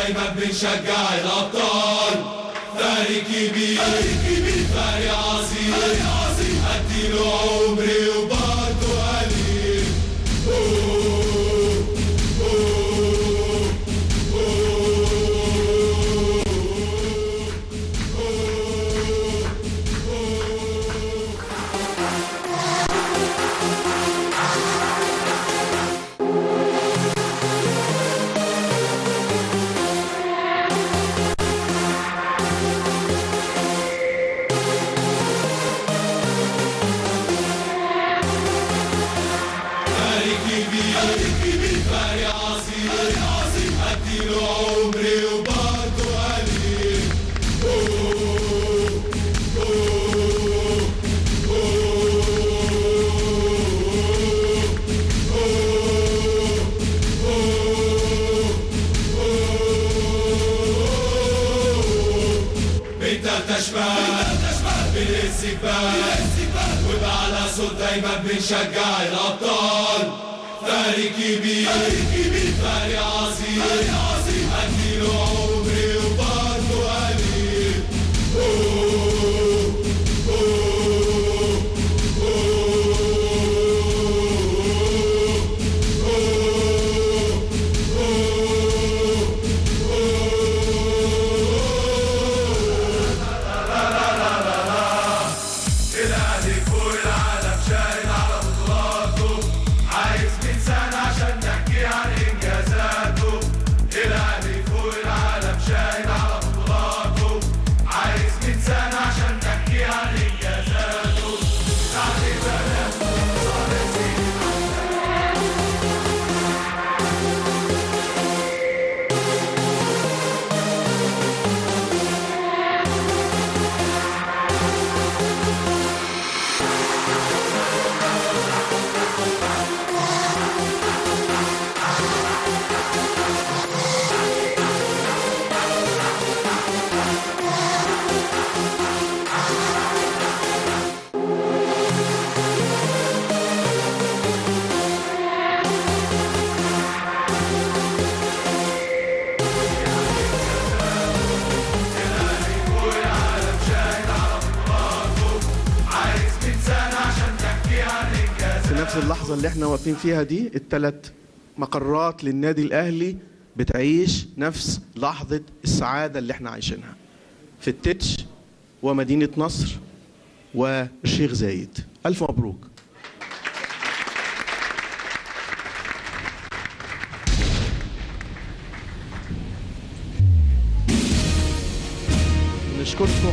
دايما بنشجع الابطال فريق كبير فريق عظيم اديله عمري وبرضه قليل أوه، أوه، فريق كبير فريق عظيم اديله عمري وبرضه قليل أوه، أوه، انت تشمل بالاستقبال ويبقى على صوت دايما بنشجع الابطال فريق كبير فريق عظيم اديله عمري وبرضه قليل أوه، أوه، الاهلي فوق العالم شاهد على بطولاته عايز 100 سنه عشان نحكي عن انجازاته الاهلي فوق العالم شاهد على بطولاته عايز 100 سنه عشان نحكي عن انجازاته تعالي بلد صالح سيدي فوق العالم شاهد على بطولاته عايز 100 سنه عشان نحكي عن انجازاته في نفس اللحظة اللي احنا واقفين فيها دي الثلاث مقرات للنادي الأهلي بتعيش نفس لحظة السعادة اللي احنا عايشينها في التتش ومدينة نصر والشيخ زايد ألف مبروك نشكركم